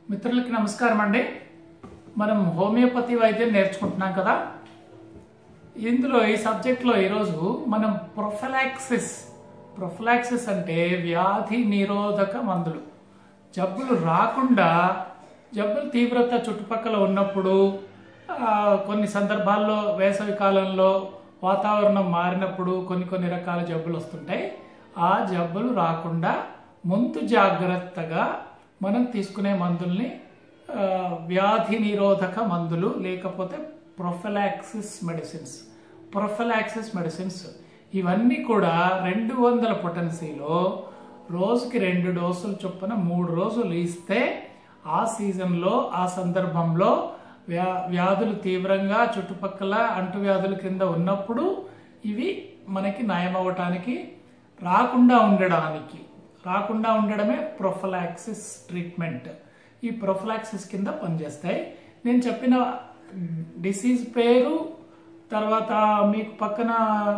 మిత్రులకి నమస్కారం అండి మనం హోమియోపతి వైద్యం నేర్చుకుంటున్నాం కదా ఇందులో ఈ సబ్జెక్ట్లో ఈరోజు మనం ప్రొఫలాక్సిస్ ప్రొఫలాక్సిస్ అంటే వ్యాధి నిరోధక మందులు జబ్బులు రాకుండా జబ్బుల తీవ్రత చుట్టుపక్కల ఉన్నప్పుడు ఆ, కొన్ని సందర్భాల్లో వేసవి కాలంలో వాతావరణం మారినప్పుడు కొన్ని కొన్ని రకాల జబ్బులు వస్తుంటాయి ఆ జబ్బులు రాకుండా ముందు జాగ్రత్తగా మనం తీసుకునే మందుల్ని ఆ, వ్యాధి నిరోధక మందులు లేకపోతే ప్రొఫలాక్సిస్ మెడిసిన్స్ ప్రొఫలాక్సిస్ మెడిసిన్స్ ఇవన్నీ కూడా రెండు వందల పొటెన్సీలో రోజుకి రెండు డోసులు చొప్పున మూడు రోజులు ఇస్తే ఆ సీజన్లో ఆ సందర్భంలో వ్యా వ్యాధులు తీవ్రంగా చుట్టుపక్కల అంటువ్యాధుల కింద ఉన్నప్పుడు ఇవి మనకి నయమవటానికి రాకుండా ఉండడానికి రాకుండా ఉండడమే ప్రొఫలాక్సిస్ ట్రీట్మెంట్ ఈ ప్రొఫలాక్సిస్ కింద పనిచేస్తాయి నేను చెప్పిన డిసీజ్ పేరు తర్వాత మీకు పక్కన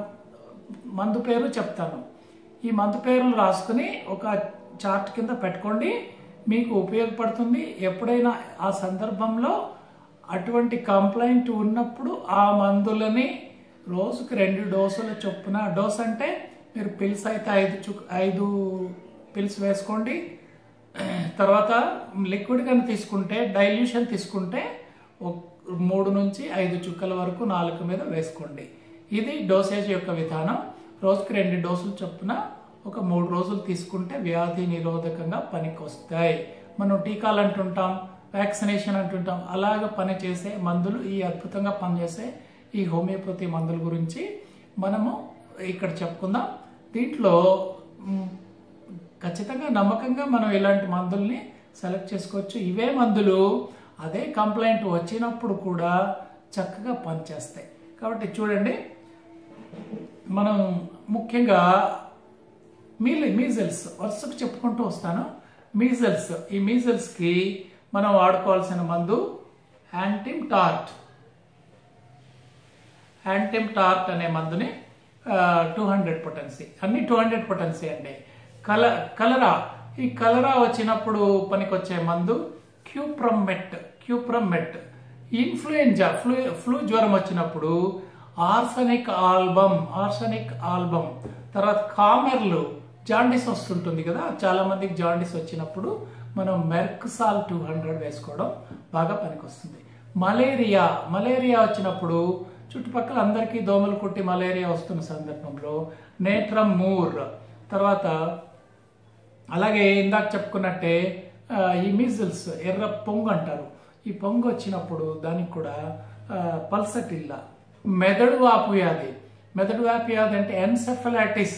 మందు పేరు చెప్తాను ఈ మందు పేర్లు రాసుకుని ఒక చార్ట్ కింద పెట్టుకోండి మీకు ఉపయోగపడుతుంది ఎప్పుడైనా ఆ సందర్భంలో అటువంటి కంప్లైంట్ ఉన్నప్పుడు ఆ మందులని రోజుకి రెండు డోసుల చొప్పున డోస్ అంటే మీరు పిల్స్ అయితే ఐదు చు ఐదు పిల్స్ వేసుకోండి తర్వాత లిక్విడ్ కానీ తీసుకుంటే డైల్యూషన్ తీసుకుంటే ఒక- మూడు నుంచి ఐదు చుక్కల వరకు నాలుగు మీద వేసుకోండి ఇది డోసేజ్ యొక్క విధానం రోజుకి రెండు డోసులు చొప్పున ఒక మూడు రోజులు తీసుకుంటే వ్యాధి నిరోధకంగా పనికి వస్తాయి మనం టీకాలు అంటుంటాం వ్యాక్సినేషన్ అంటుంటాం అలాగ పనిచేసే మందులు ఈ అద్భుతంగా పనిచేసే ఈ హోమియోపతి మందుల గురించి మనము ఇక్కడ చెప్పుకుందాం దీంట్లో మ్, ఖచ్చితంగా నమ్మకంగా మనం ఇలాంటి మందుల్ని సెలెక్ట్ చేసుకోవచ్చు ఇవే మందులు అదే కంప్లైంట్ వచ్చినప్పుడు కూడా చక్కగా పనిచేస్తాయి కాబట్టి చూడండి మనం ముఖ్యంగా మీల్ మీజల్స్ వరుసకు చెప్పుకుంటూ వస్తాను మీజల్స్ ఈ మీజల్స్కి మనం వాడుకోవాల్సిన మందు యాంటిమ్ టార్ట్ యాంటిమ్ టార్ట్ అనే మందుని టూ హండ్రెడ్ పొటెన్సీ అన్ని టూ హండ్రెడ్ పొటెన్సీ అండి కల కలరా ఈ కలరా వచ్చినప్పుడు పనికొచ్చే మందు cuprum met cuprum met influenza flu flu జ్వరం వచ్చినప్పుడు ఆర్సనిక్ ఆల్బమ్ ఆర్సనిక్ ఆల్బమ్ తర్వాత కామెర్లు జాండీస్ వస్తుంటుంది కదా చాలా మందికి జాండీస్ వచ్చినప్పుడు మనం మెర్క్సాల్ టూ హండ్రెడ్ వేసుకోవడం బాగా పనికొస్తుంది మలేరియా మలేరియా వచ్చినప్పుడు చుట్టుపక్కల అందరికీ దోమలు కుట్టి మలేరియా వస్తున్న సందర్భంలో నేట్రమ్ మూర్ తర్వాత అలాగే ఇందాక చెప్పుకున్నట్టే ఆ, ఈ మిజిల్స్ ఎర్ర పొంగు అంటారు ఈ పొంగు వచ్చినప్పుడు దానికి కూడా ఆ, పల్సటిల్లా మెదడు వాపు వ్యాధి మెదడు వాపు వ్యాధి అంటే ఎన్సెఫలాటిస్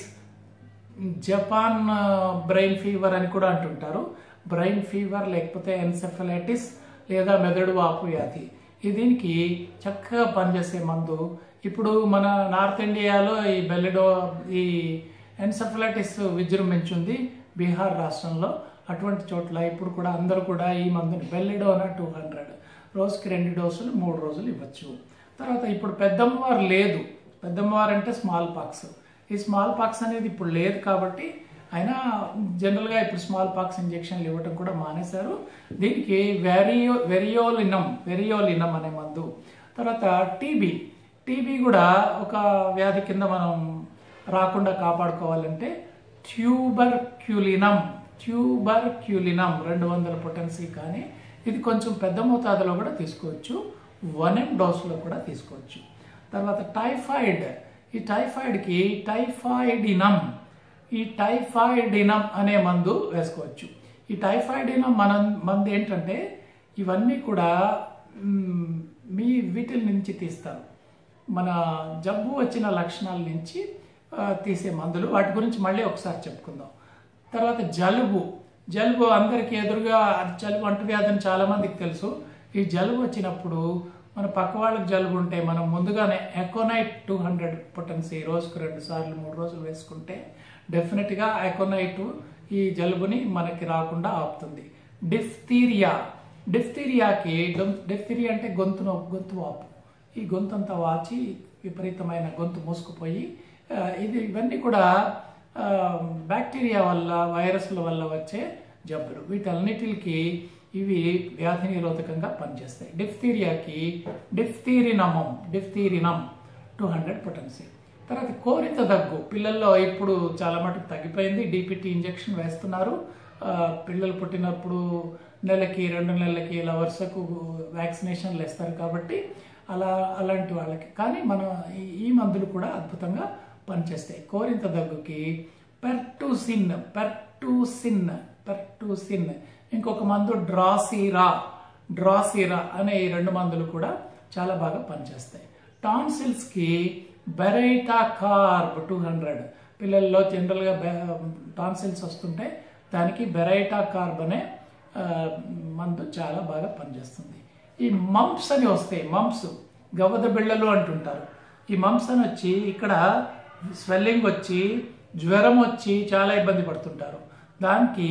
జపాన్ ఆ, బ్రెయిన్ ఫీవర్ అని కూడా అంటుంటారు బ్రెయిన్ ఫీవర్ లేకపోతే ఎన్సెఫలైటిస్ లేదా మెదడు వాపు వ్యాధి ఈ దీనికి చక్కగా పనిచేసే మందు ఇప్పుడు మన నార్త్ ఇండియాలో ఈ బెల్లెడో ఈ ఎన్సెఫలైటిస్ విజృంభించింది బీహార్ రాష్ట్రంలో అటువంటి చోట్ల ఇప్పుడు కూడా అందరూ కూడా ఈ మందుని బెల్లెడోనా టూ హండ్రెడ్ రోజుకి రెండు డోసులు మూడు రోజులు ఇవ్వచ్చు తర్వాత ఇప్పుడు పెద్దమ్మవారు లేదు పెద్దమ్మవారు అంటే స్మాల్ పాక్స్ ఈ స్మాల్ పాక్స్ అనేది ఇప్పుడు లేదు కాబట్టి అయినా జనరల్గా ఇప్పుడు స్మాల్ పాక్స్ ఇంజెక్షన్లు ఇవ్వటం కూడా మానేశారు దీనికి వెరియో వెరియోలినం వెరియోలినం అనే మందు తర్వాత టీబీ టీబీ కూడా ఒక వ్యాధి కింద మనం రాకుండా కాపాడుకోవాలంటే ట్యూబర్ క్యూలినం ట్యూబర్ క్యూలినం రెండు వందల పొటెన్సీ కానీ ఇది కొంచెం పెద్ద మోతాదులో కూడా తీసుకోవచ్చు వన్ ఎం డోస్లో కూడా తీసుకోవచ్చు తర్వాత టైఫాయిడ్ ఈ టైఫాయిడ్కి టైఫాయిడినం ఈ టైఫాయిడినం అనే మందు వేసుకోవచ్చు ఈ టైఫాయిడినం మన మందు ఏంటంటే ఇవన్నీ కూడా మ్, మీ వీటిల నుంచి తీస్తారు మన జబ్బు వచ్చిన లక్షణాల నుంచి ఆ, తీసే మందులు వాటి గురించి మళ్ళీ ఒకసారి చెప్పుకుందాం తర్వాత జలుబు జలుబు అందరికీ ఎదురుగా అది జలుబు అంటువ్యాధి అని చాలా మందికి తెలుసు ఈ జలుబు వచ్చినప్పుడు మన పక్క వాళ్ళకి జలుబు ఉంటే మనం ముందుగానే ఎకోనైట్ టూ హండ్రెడ్ పొటెన్సీ రోజుకు రెండు సార్లు మూడు రోజులు వేసుకుంటే డెఫినెట్గా ఎకోనైట్ ఈ జలుబుని మనకి రాకుండా ఆపుతుంది డిఫ్తీరియా డిఫ్తీరియాకి డిఫ్తీరియా అంటే గొంతు నొప్పి గొంతు వాపు ఈ గొంతు అంతా వాచి విపరీతమైన గొంతు మూసుకుపోయి ఆ, ఇది ఇవన్నీ కూడా ఆ, బ్యాక్టీరియా వల్ల వైరస్ల వల్ల వచ్చే జబ్బులు వీటన్నిటికి ఇవి వ్యాధి నిరోధకంగా పనిచేస్తాయి డిఫ్తీరియాకి డిఫ్తీరినమం డిఫ్తీరినం టూ హండ్రెడ్ పొటెన్సీ తర్వాత కోరిత దగ్గు పిల్లల్లో ఇప్పుడు చాలా మటుకు తగ్గిపోయింది డిపిటి ఇంజెక్షన్ వేస్తున్నారు ఆ, పిల్లలు పుట్టినప్పుడు నెలకి రెండు నెలలకి ఇలా వరుసకు వ్యాక్సినేషన్లు వేస్తారు కాబట్టి అలా అలాంటి వాళ్ళకి కానీ మనం ఈ- ఈ మందులు కూడా అద్భుతంగా పనిచేస్తాయి కోరింత దగ్గుకి పెర్టూసిన్ పెర్టూసిన్ పెర్టూసిన్ ఇంకొక మందు డ్రాసీరా డ్రాసీరా అనే ఈ రెండు మందులు కూడా చాలా బాగా పనిచేస్తాయి టాన్సిల్స్ కి బెరైటా కార్బ్ టూ హండ్రెడ్ పిల్లల్లో జనరల్గా టాన్సిల్స్ వస్తుంటే దానికి బెరైటా కార్బ్ అనే ఆ, మందు చాలా బాగా పనిచేస్తుంది ఈ మంప్స్ అని వస్తాయి మంప్స్ గవద బిళ్ళలు అంటుంటారు ఈ మంప్స్ అని వచ్చి ఇక్కడ స్వెల్లింగ్ వచ్చి జ్వరం వచ్చి చాలా ఇబ్బంది పడుతుంటారు దానికి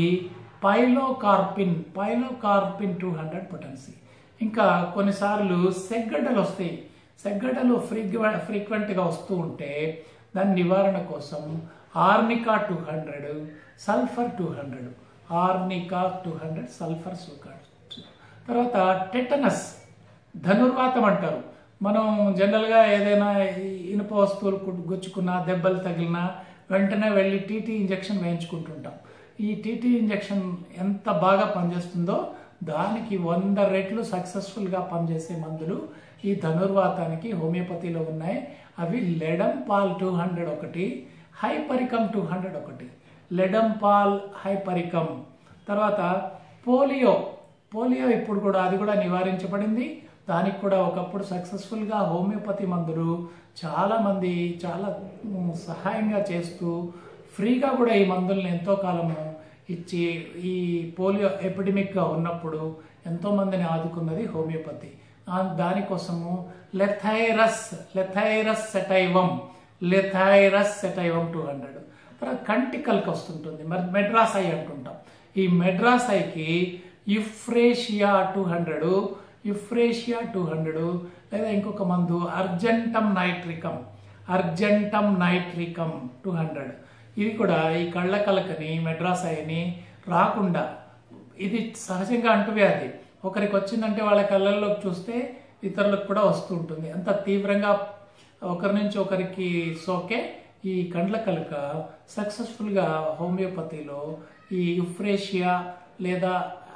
pilocarpine pilocarpine two hundred potency ఇంకా కొన్నిసార్లు సెగ్గడ్డలు వస్తాయి సెగ్గడ్డలు ఫ్రీక్వె ఫ్రీక్వెంట్గా వస్తూ ఉంటే దాని నివారణ కోసం arnica two hundred sulphur two hundred arnica two hundred sulphur సూకాడ్ తర్వాత టెటనస్ ధనుర్వాతం అంటారు మనం జనరల్గా ఏదైనా ఇనుప వస్తువులు కు- గుచ్చుకున్నా దెబ్బలు తగిలినా వెంటనే వెళ్ళి టీటీ ఇంజెక్షన్ వేయించుకుంటుంటాం ఈ టీటీ ఇంజెక్షన్ ఎంత బాగా పనిచేస్తుందో దానికి వంద రెట్లు సక్సెస్ఫుల్గా పనిచేసే మందులు ఈ ధనుర్వాతానికి హోమియోపతిలో ఉన్నాయి అవి లెడమ్ పాల్ టూ హండ్రెడ్ ఒకటి హైపరికమ్ టూ హండ్రెడ్ ఒకటి లెడమ్ పాల్ హైపరికమ్ తర్వాత పోలియో పోలియో ఇప్పుడు కూడా అది కూడా నివారించబడింది దానికి కూడా ఒకప్పుడు సక్సెస్ఫుల్గా హోమియోపతి మందులు చాలా మంది చాలా ఉమ్, సహాయంగా చేస్తూ ఫ్రీగా కూడా ఈ మందుల్ని ఎంతో కాలము ఇచ్చి ఈ పోలియో ఎపిడమిక్గా ఉన్నప్పుడు ఎంతో మందిని ఆదుకున్నది హోమియోపతి ఆ దానికోసము లెథైరస్ లెథైరస్ సెటైవం లెథైరస్ సెటైవం టూ హండ్రెడ్ తర్వాత కంటికల్కి వస్తుంటుంది మరి మెడ్రాస్ ఐ అంటుంటాం ఈ మెడ్రాస్ ఐకి euphrasia two hundred euphrasia two hundred లేదా ఇంకొక మందు argentum nitricum argentum nitricum two hundred ఇది కూడా ఈ కళ్ళ కలకని మెడ్రాస్ ఐని రాకుండా ఇది సహజంగా అంటువ్యాధి ఒకరికి వచ్చిందంటే వాళ్ళ కళ్ళల్లోకి చూస్తే ఇతరులకు కూడా వస్తూ ఉంటుంది అంత తీవ్రంగా ఒకరి నుంచి ఒకరికి సోకే ఈ కండ్ల కలక సక్సెస్ఫుల్గా హోమియోపతిలో ఈ యుఫ్రేషియా లేదా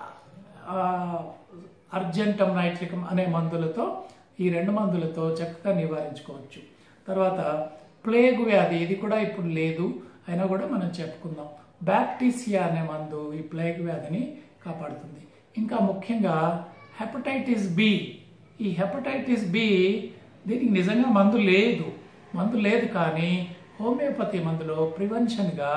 ఆ, అర్జెంటమ్ నైట్రికం అనే మందులతో ఈ రెండు మందులతో చక్కగా నివారించుకోవచ్చు తర్వాత ప్లేగ్ వ్యాధి ఇది కూడా ఇప్పుడు లేదు అయినా కూడా మనం చెప్పుకుందాం బ్యాక్టీసియా అనే మందు ఈ ప్లేగ్ వ్యాధిని కాపాడుతుంది ఇంకా ముఖ్యంగా హెపటైటిస్ బి ఈ హెపటైటిస్ బి దీనికి నిజంగా మందు లేదు మందు లేదు కానీ హోమియోపతి మందులో ప్రివెన్షన్గా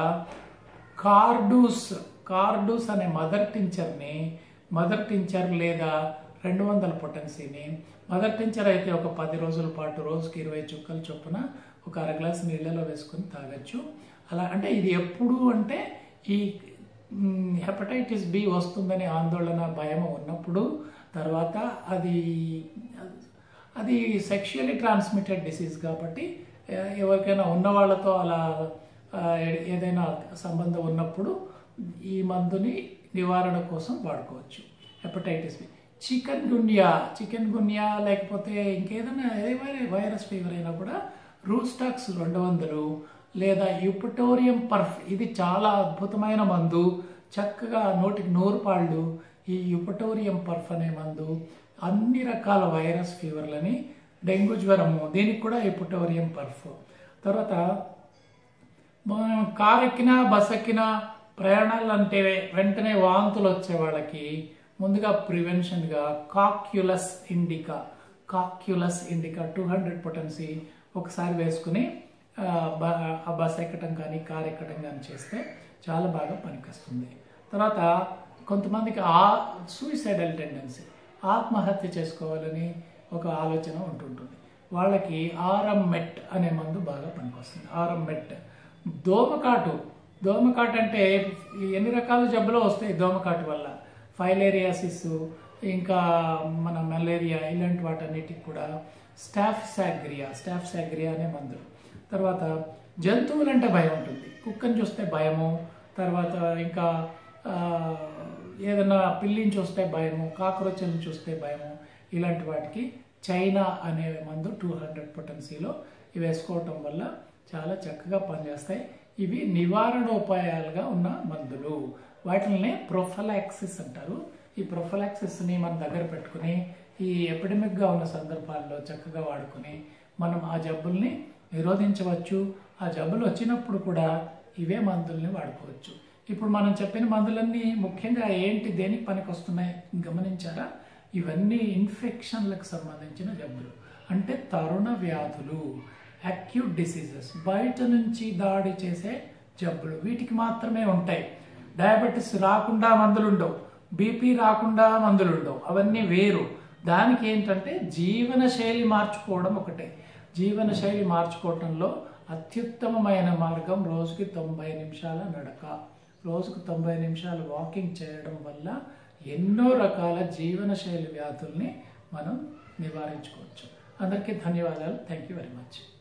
కార్డూస్ కార్డూస్ అనే మదర్ టించర్ని మదర్ టించర్ లేదా రెండు వందల పొటెన్సీని మదర్ టించర్ అయితే ఒక పది రోజుల పాటు రోజుకి ఇరవై చుక్కల చొప్పున ఒక అర గ్లాస్ నీళ్ళలో వేసుకొని తాగొచ్చు అలా అంటే ఇది ఎప్పుడు అంటే ఈ మ్, హెపటైటిస్ బి వస్తుందనే ఆందోళన భయం ఉన్నప్పుడు తర్వాత అది అది సెక్షువల్లీ ట్రాన్స్మిటెడ్ డిసీజ్ కాబట్టి ఏ- ఎవరికైనా ఉన్న వాళ్ళతో అలా ఆ, ఏ- ఏదైనా సంబంధం ఉన్నప్పుడు ఈ మందుని నివారణ కోసం వాడుకోవచ్చు hepatitis B chikungunya chikungunya లేకపోతే ఇంకేదైనా ఏ వై- వైరస్ ఫీవర్ అయినా కూడా రూస్టాక్స్ రెండు వందలు లేదా యుపటోరియం పర్ఫ్ ఇది చాలా అద్భుతమైన మందు చక్కగా నోటికి నూరు పాళ్ళు ఈ యుపటోరియం పర్ఫ్ అనే మందు అన్ని రకాల వైరస్ ఫీవర్లని డెంగ్యూ జ్వరము దీనికి కూడా యుపటోరియం పర్ఫ్ తర్వాత మనం కారు ఎక్కినా బస్ ఎక్కినా ప్రయాణాలు అంటే వెంటనే వాంతులు వచ్చే వాళ్ళకి ముందుగా ప్రివెన్షన్గా cocculus indica cocculus indica two hundred potency ఒకసారి వేసుకుని ఆ, బ- ఆ బస్ ఎక్కడం కానీ కార్ ఎక్కడం కానీ చేస్తే చాలా బాగా పనికొస్తుంది తర్వాత కొంతమందికి ఆ సూయిసైడల్ టెండెన్సీ ఆత్మహత్య చేసుకోవాలని ఒక ఆలోచన ఉంటుంటుంది వాళ్ళకి ఆరం మెట్ అనే మందు బాగా పనికొస్తుంది ఆరం మెట్ దోమకాటు దోమకాటు అంటే ఎన్ని రకాల జబ్బులు వస్తాయి దోమకాటు వల్ల ఫైలేరియాసిస్ ఇంకా మన మలేరియా ఇలాంటి వాటన్నిటికి కూడా స్టాఫ్ సాగ్రియా స్టాఫ్ సాగ్రియా అనే మందులు తర్వాత జంతువులంటే భయం ఉంటుంది కుక్కని చూస్తే భయము తర్వాత ఇంకా ఆ, ఏదైనా పిల్లిని చూస్తే భయము కాక్రోచ్లను చూస్తే భయము ఇలాంటి వాటికి చైనా అనే మందు టూ హండ్రెడ్ పొటెన్సీలో ఇవి వేసుకోవటం వల్ల చాలా చక్కగా పనిచేస్తాయి ఇవి నివారణోపాయాలుగా ఉన్న మందులు వాటిని ప్రొఫలాక్సిస్ అంటారు ఈ ప్రొఫలాక్సిస్ని మన దగ్గర పెట్టుకుని ఈ ఎపిడమిక్గా ఉన్న సందర్భాల్లో చక్కగా వాడుకుని మనం ఆ జబ్బుల్ని నిరోధించవచ్చు ఆ జబ్బులు వచ్చినప్పుడు కూడా ఇవే మందుల్ని వాడుకోవచ్చు ఇప్పుడు మనం చెప్పిన మందులన్నీ ముఖ్యంగా ఏంటి దేనికి పనికి వస్తున్నాయి గమనించారా ఇవన్నీ ఇన్ఫెక్షన్లకు సంబంధించిన జబ్బులు అంటే తరుణ వ్యాధులు అక్యూట్ డిసీజెస్ బయట నుంచి దాడి చేసే జబ్బులు వీటికి మాత్రమే ఉంటాయి డయాబెటీస్ రాకుండా మందులు ఉండవు బీపీ రాకుండా మందులు ఉండవు అవన్నీ వేరు దానికి ఏంటంటే జీవన శైలి మార్చుకోవడం ఒకటే జీవన శైలి మార్చుకోవటంలో అత్యుత్తమమైన మార్గం రోజుకి తొంభై నిమిషాల నడక రోజుకు తొంభై నిమిషాలు వాకింగ్ చేయడం వల్ల ఎన్నో రకాల జీవన శైలి వ్యాధుల్ని మనం నివారించుకోవచ్చు అందరికీ ధన్యవాదాలు థ్యాంక్ యూ వెరీ మచ్